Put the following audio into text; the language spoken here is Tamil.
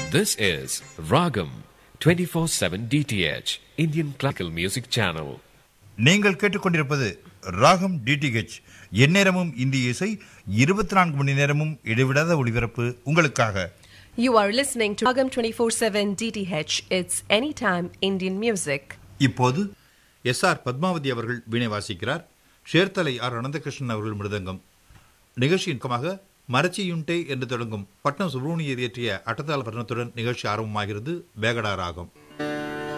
This is Ragam 24/7 DTH Indian Classical Music Channel. நீங்கள் கேட்டுக்கொண்டிருப்பது ராகம் டிடிஹெச் எந்நேரமும் இந்திய இசை இருபத்தி நான்கு மணி நேரமும் இடைவிடாத ஒளிபரப்பு உங்களுக்காக You are listening to Ragam 24/7 DTH. It's anytime Indian music. இப்போது எஸ் ஆர் பத்மாவதி அவர்கள் வீணை வாசிக்கிறார் ஷேர்தலை ஆர் அனந்தகிருஷ்ணன் அவர்கள் மிருதங்கம் நிகழ்ச்சியின் பக்கமாக மரச்சியுண்டே என்று தொடங்கும் பட்னம் சுப்ரமணியர் இயற்றிய அட்டத்தாள பட்டணத்துடன் நிகழ்ச்சி ஆரம்பமாகிறது வேகடா ராகம்